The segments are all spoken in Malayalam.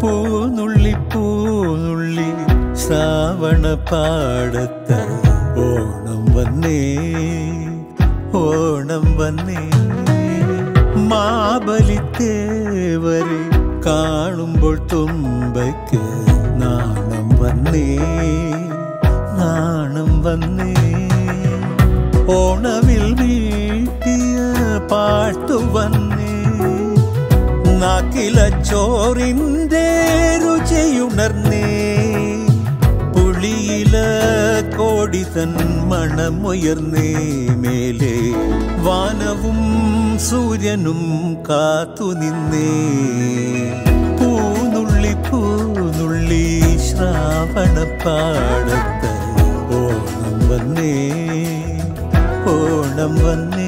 പൂനുള്ളി പൂനുള്ളി ശ്രാവണ പാടത്ത് ഓണം വന്നേ ഓണം വന്നേ മാബലിത്തേവരെ കാണുമ്പോൾ തുമ്പയ്ക്ക് നാണം വന്നേ നാണം വന്നേ ഓണവിൽ വീട്ടിയ പാട്ടു വന്നേ നാക്കില ചോറിൻ്റെ രുചിയുണർന്നേ പുളിയില കോടി തൻ മണമുയർന്നേ മേലെ വാനവും സൂര്യനും കാത്തു നിന്നേ പൂനുള്ളി പൂനുള്ളി ശ്രാവണപ്പാടത്ത് ഓണം വന്നേ ഓണം വന്നേ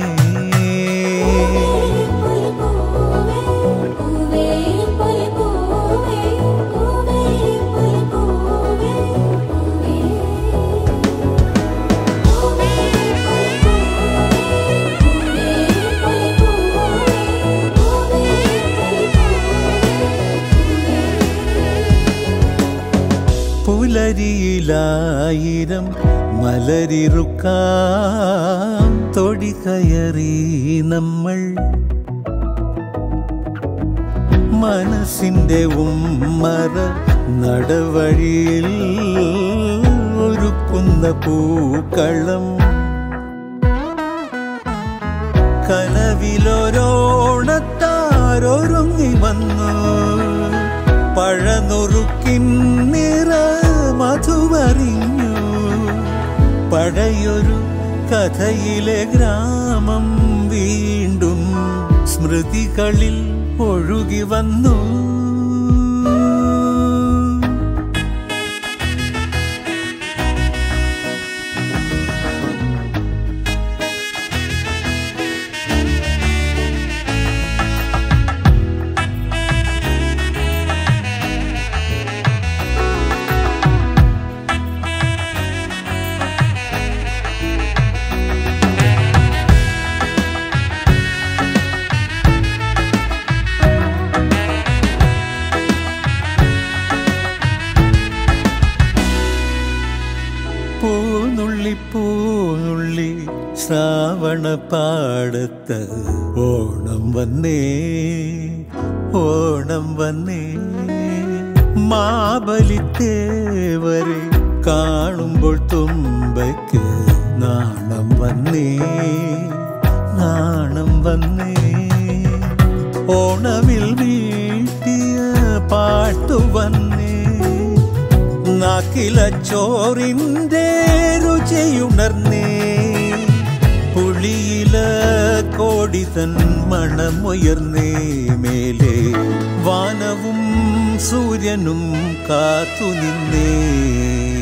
പൂവേ പൂവേ പൂവേ പൂവേ പൂവേ പൂവേ പൂവേ പുലരിയിലായിരം മലരിറുക്കാം തൊടി കയറി നമ്മൾ മനസ്സിന്റെ ഉമ്മറ നടവഴിയിൽ ഒരുക്കുന്ന പൂക്കളം കനവിലൊരോണത്താരൊരുങ്ങി വന്നു പഴനുറുക്കിൻ നിറ മധുവറിഞ്ഞു പഴയൊരു കഥയിലെ ഗ്രാമം വീണ്ടും സ്മൃതികളിൽ ഒഴുകി വന്നു പൂനുള്ളി പൂനുള്ളി ശ്രാവണ പാടത്ത് ഓണം വന്നേ ഓണം വന്നേ മാബലിത്തേവരെ കാണുമ്പോൾ തുമ്പയ്ക്ക് നാണം വന്നേ നാണം വന്നേ ഓണവിൽ വീട്ടിയ പാട്ടു വന്നേ നാക്കില ചോറിൻ്റെ രുചിയുണർന്നേ പുളിയില കോടി തൻ മണമുയർന്നേ മേലെ വാനവും സൂര്യനും കാത്തു നിന്നേ